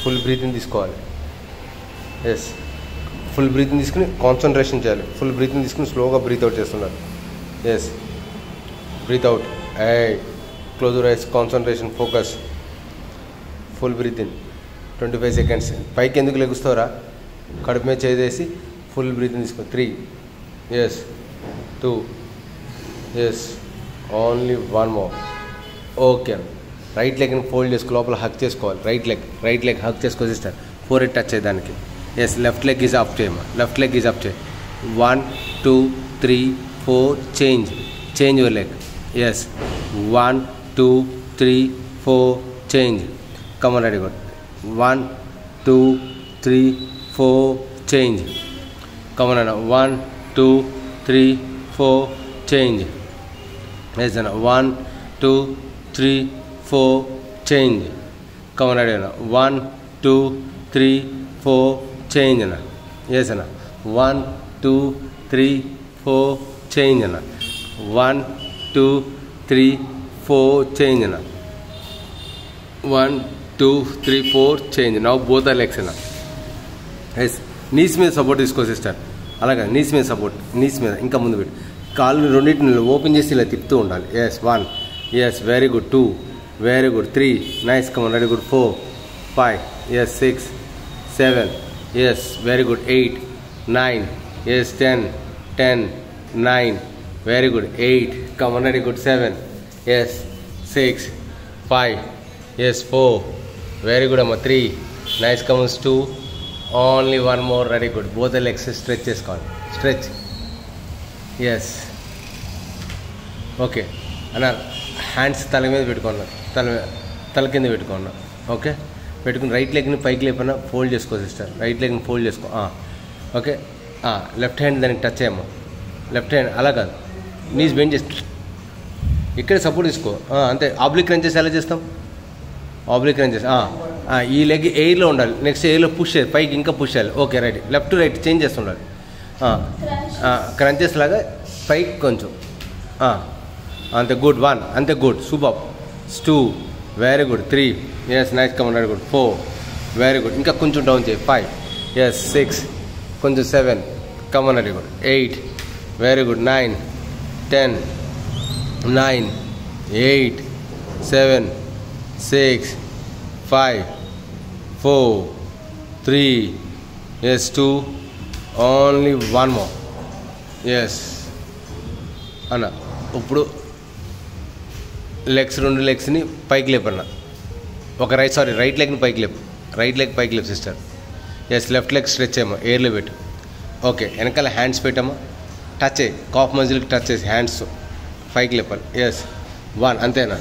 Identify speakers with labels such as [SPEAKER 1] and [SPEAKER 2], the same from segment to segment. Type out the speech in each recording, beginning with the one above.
[SPEAKER 1] Full breathing తీసుకోవాలి yes full breathing తీసుకుని concentration చేయాలి ఫుల్ బ్రీతింగ్ తీసుకుని స్లోగా బ్రీత్ అవుట్ చేస్తున్నారు yes breath out eye close rise concentration focus full breath in twenty five seconds పైకి ఎందుకు లెగుస్తావురా కడుపు మీద చేసేసి ఫుల్ బ్రీతింగ్ తీసుకో three yes two yes only one more okay right లెగ్ని ఫోల్డ్ చేసుకో లోపల హక్ చేసుకోవాలి right leg right leg hook చేసుకో సిస్టర్ ఫోర్ ఎయిట్ టచ్ అయ్యేదానికి yes left leg is up చేయమా left leg is up చేయి one two three four change change your leg yes one two three four change come on ready good one two three four change come on అన్న one two three four change yes అన్న one two three four change come on ready అన్న one two three four change అన్న yes అన్న one two three four change అన్న one two three four change అన్న one two three four change now both are legs అన్న yes knees మీద support తీసుకో sister అలాగే knees మీద సపోర్ట్ నీస్ మీద ఇంకా ముందు పెట్టు కాళ్ళు రెండింటిని ఓపెన్ చేసి ఇలా తిప్పుతూ ఉండాలి yes one yes very good two very good three nice come on very good four five yes six seven yes very good eight nine yes ten ten nine very good eight come on very good seven yes six five yes four very good అమ్మ three nice come on two only one more very good both legs stretch చేసుకోవాలి stretch yes okay అన్న hands తల మీద పెట్టుకున్నా తల మీద తల కింద పెట్టుకున్నా ఓకే పెట్టుకుని రైట్ లెగ్ని పైకి లేపన్నా ఫోల్డ్ చేసుకో సిస్టర్ రైట్ లెగ్ని ఫోల్డ్ చేసుకో ఆ, ఓకే ఆ, లెఫ్ట్ హ్యాండ్ దానికి టచ్ అయ్యమ్మా లెఫ్ట్ హ్యాండ్ అలా కాదు నీస్ బెండ్ చేసి ఇక్కడ సపోర్ట్ తీసుకో ఆ, అంతే ఆబ్లిక్ క్రంచెస్ ఎలా చేస్తాం ఆబ్లిక్ క్రంచెస్ ఈ లెగ్ ఎయిర్లో ఉండాలి నెక్స్ట్ ఎయిర్లో పుష్ చేయాలి పైకి ఇంకా పుష్ చేయాలి okay right left to right change చేస్తుండాలి క్రంచెస్ లాగా పైకి కొంచెం ఆ, అంతే గుడ్ వన్ అంతే good super two very good three yes nice come on very good four very good ఇంకా కొంచెం డౌన్ చేయి ఫైవ్ ఎస్ సిక్స్ కొంచెం seven come on very good eight very good nine ten nine eight seven six five four three yes two only one more yes అన్న ఇప్పుడు legs రెండు లెగ్స్ని పైకి లేపన్న ఒక right sorry right లెగ్ని పైకి లేపు రైట్ లెగ్ పైకి లేపు sister yes left leg stretch అయ్యమ్మా ఎయిర్లో పెట్టు ఓకే వెనకాల హ్యాండ్స్ పెట్టమ్మా టచ్ అయ్యి కాఫ్ మజిల్కి టచ్ చేసి హ్యాండ్స్ పైకి లేపాలి ఎస్ వన్ అంతేనా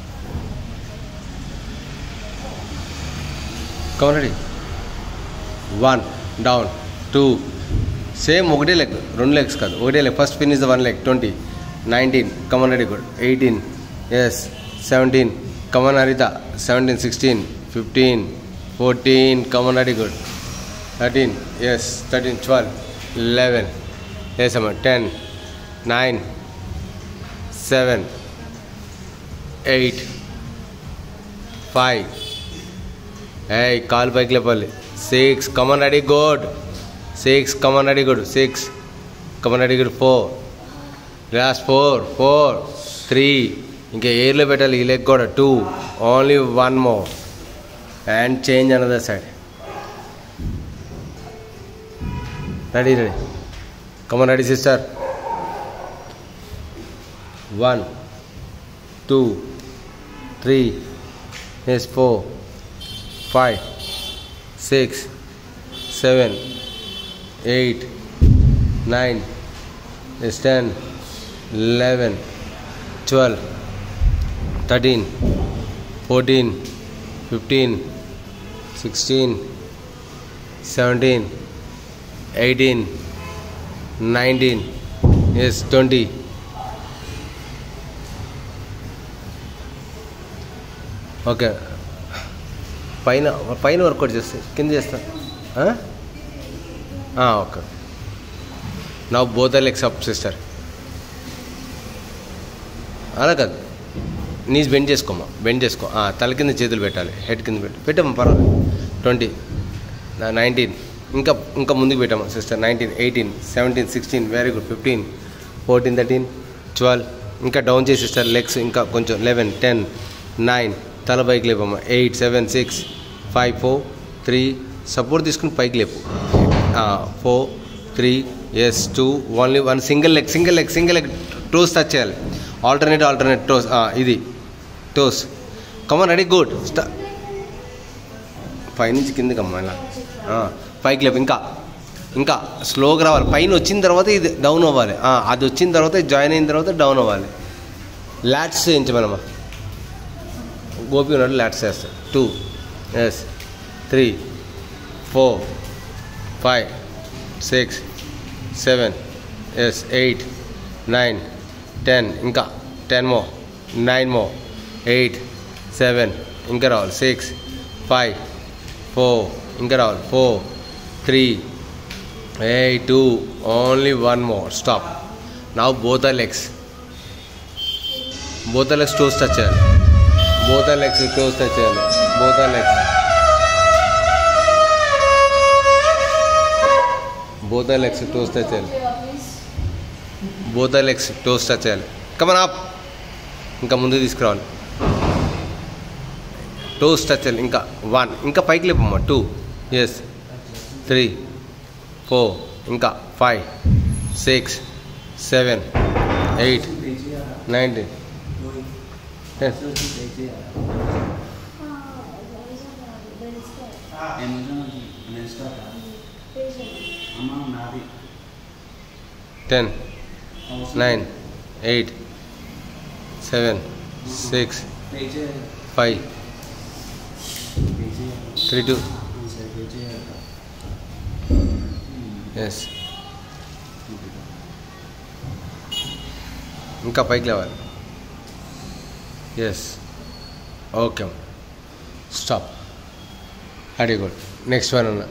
[SPEAKER 1] కవరడి వన్ డౌన్ టూ సేమ్ ఒకటే లెగ్ రెండు లెగ్స్ కాదు ఒకటే leg first finish the one leg twenty nineteen come on ready good eighteen yes seventeen come on Haritha seventeen sixteen fifteen fourteen come on ready good thirteen yes thirteen twelve eleven yes అమ్మ ten nine seven eight five ఏయ్ కాలు పైకి లేపాలి six come on ready good six come on ready good six come on ready good four last four four three ఇంకా ఎయిర్లో పెట్టాలి ఈ leg కూడా two only one more and change another side ready ready come on ready sister one two three yes four five six seven eight nine yes ten eleven twelve thirteen fourteen fifteen sixteen seventeen eighteen nineteen yes twenty okay పైన పైన work out చేస్తే కింద చేస్తా ఆ? ఆ, okay నా both legs up sister అలా కాదు నీస్ బెండ్ చేసుకోమా బెండ్ చేసుకో ఆ, తల కింద చేతులు పెట్టాలి హెడ్ కింద పెట్టి పెట్టమ్మా పర్వాలేదు ట్వంటీ నైన్టీన్ ఇంకా ఇంకా ముందుకు పెట్టామా sister nineteen eighteen seventeen sixteen very good fifteen fourteen thirteen twelve ఇంకా డౌన్ చేసి సిస్టర్ లెగ్స్ ఇంకా కొంచెం లెవెన్ టెన్ నైన్ తల పైకి లేపమ్మా eight seven six five four three support తీసుకుని పైకి లేపు four three yes two only one single leg single leg single leg toes touch చేయాలి ఆల్టర్నేట్ ఆల్టర్నేట్ టోస్ ఇది టోస్ కమన్ రెడీ గుడ్ స్టా పైనుంచి కిందకి అమ్మా ఇలా ఆ, పైకి లేపు ఇంకా ఇంకా స్లోగా రావాలి పైన వచ్చిన తర్వాత ఇది డౌన్ అవ్వాలి ఆ, అది వచ్చిన తర్వాత జాయిన్ అయిన తర్వాత డౌన్ అవ్వాలి ల్యాట్స్ చేయించమనమ్మా గోపి ఉన్నాడు ల్యాట్స్ చేస్తాడు two yes three four five six seven yes eight nine ten ఇంకా ten more nine more eight seven ఇంకా రావాలి సిక్స్ ఫైవ్ ఫోర్ ఇంకా రావాలి four three eight two only one more stop now both are legs both are legs toes touch చేయాలి both are legs toes touch చేయాలి both are legs both are legs toes touch చేయాలి both are legs toes touch చేయాలి come on up ఇంకా ముందు తీసుకురావాలి toes touch చేయాలి ఇంకా one ఇంకా పైకి లేపమ్మా టూ ఎస్ త్రీ ఫోర్ ఇంకా five six seven eight nineteen ten ten nine eight seven six five three two yes ఇంకా పైకి లేవాలి ఎస్ ఓకే స్టాప్ అడి గుడ్ నెక్స్ట్ వన్ అన్న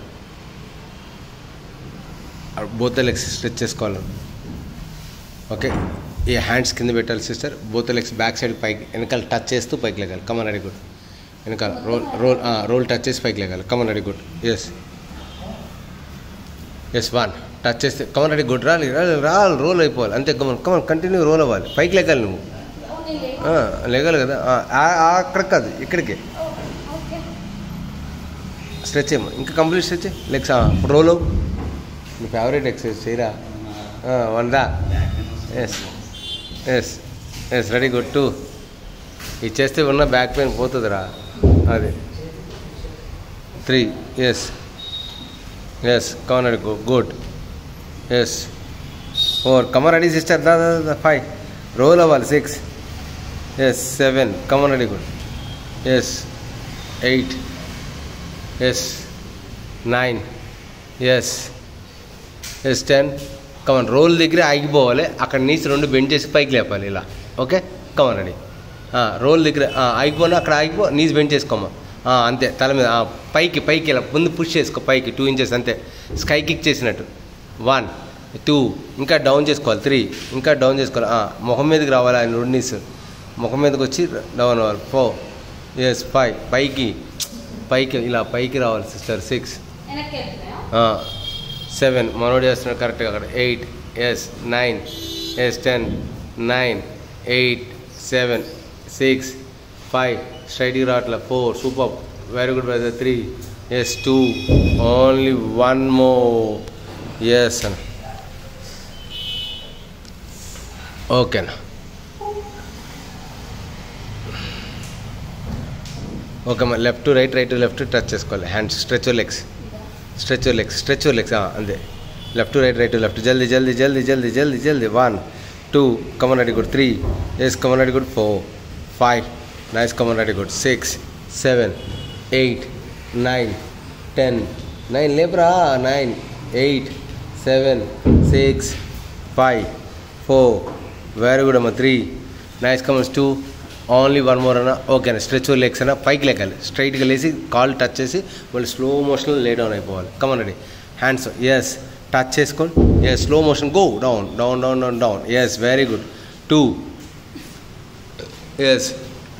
[SPEAKER 1] బోత్ లెగ్స్ స్ట్రెచ్ చేసుకోవాలి ఓకే ఈ హ్యాండ్స్ కింద పెట్టాలి sister both legs back side పైకి వెనకాల టచ్ చేస్తూ పైకి లేగాలి కమన్ అడి గుడ్ వెనకాల రోల్ రోల్ రోల్ టచ్ చేసి పైకి లేగాలి కమన్ అడి good yes yes one touch చేస్తే కమన్ రెడీ గుడ్ రాలి రాలి రాలి రోల్ అయిపోవాలి అంతే కమన్ కమన్ కంటిన్యూ రోల్ అవ్వాలి పైకి లేగాలి నువ్వు ఆ, లేగాలి కదా ఆ, ఆ- ఆ అక్కడ కాదు ఇక్కడికి స్ట్రెచ్ ఏమో ఇంకా కంప్లీట్ స్ట్రెచ్ లెగ్స్ ఇప్పుడు రోల్ నీ ఫేవరెట్ ఎక్సర్సైజ్ చేయరా వన్ దా yes yes yes ready good two ఇచ్చేస్తే ఉన్న బ్యాక్ పెయిన్ పోతుందిరా అది three yes yes come on ready good yes four come on ready sister దా ఫైవ్ రోల్ అవ్వాలి six yes seven come on ready good yes eight yes nine yes yes ten come on roll దగ్గర ఆగిపోవాలి అక్కడ నుంచి రెండు బెండ్ చేసి పైకి లేపాలి ఇలా ఓకే కమన్ రెడీ రోల్ దగ్గర ఆ, ఆగిపోను అక్కడ ఆగిపో నీస్ బెండ్ చేసుకోమా ఆ, అంతే తల మీద ఆ, పైకి పైకి ఇలా ముందు పుష్ చేసుకో పైకి టూ ఇంచెస్ అంతే స్కై కిక్ చేసినట్టు వన్ టూ ఇంకా డౌన్ చేసుకోవాలి త్రీ ఇంకా డౌన్ చేసుకోవాలి ఆ, మొహం మీదకి రావాలి ఆయన రెండు నీస్ ముఖం మీదకి వచ్చి డౌన్ అవ్వాలి ఫోర్ ఎస్ ఫైవ్ పైకి పైకి ఇలా పైకి రావాలి సిస్టర్ సిక్స్
[SPEAKER 2] వెనక్కి వెళ్తున్నాయా
[SPEAKER 1] సెవెన్ మనోడు చేస్తున్నాడు కరెక్ట్గా అక్కడ eight yes nine yes ten nine eight seven six five స్ట్రైట్గా రావట్లే four super very good brother three yes two only one more yes అన్న ఓకేనా ఓకే మా left right right left touch చేసుకోవాలి hands stretch legs stretch legs stretch legs అంతే left right right left జల్దీ జల్దీ జల్దీ జల్దీ జల్దీ జల్దీ one two come on ready good three yes come on ready good four five nice come on ready good six seven eight nine ten nine లేపురా nine eight seven six five four very good అమ్మ three nice come on two only one more అన్న okay అన్న stretch legs అన్న పైకి లెక్కాలి స్ట్రైట్గా లేసి call touch చేసి మళ్ళీ స్లో మోషన్లో లే డౌన్ అయిపోవాలి come on ready hands yes touch చేసుకొని yes slow motion go down down down down down yes very good two yes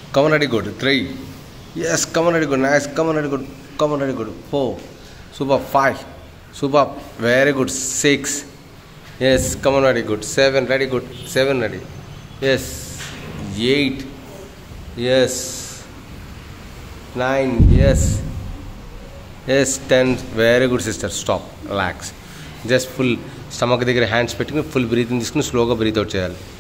[SPEAKER 1] come on ready good three yes come on ready good nice come on ready good come on ready good four super five super very good six yes come on ready good seven ready good seven ready yes eight yes nine yes yes ten very good sister stop relax just full stomach దగ్గర hands పెట్టుకుని full breathing తీసుకుని స్లోగా breath out చేయాలి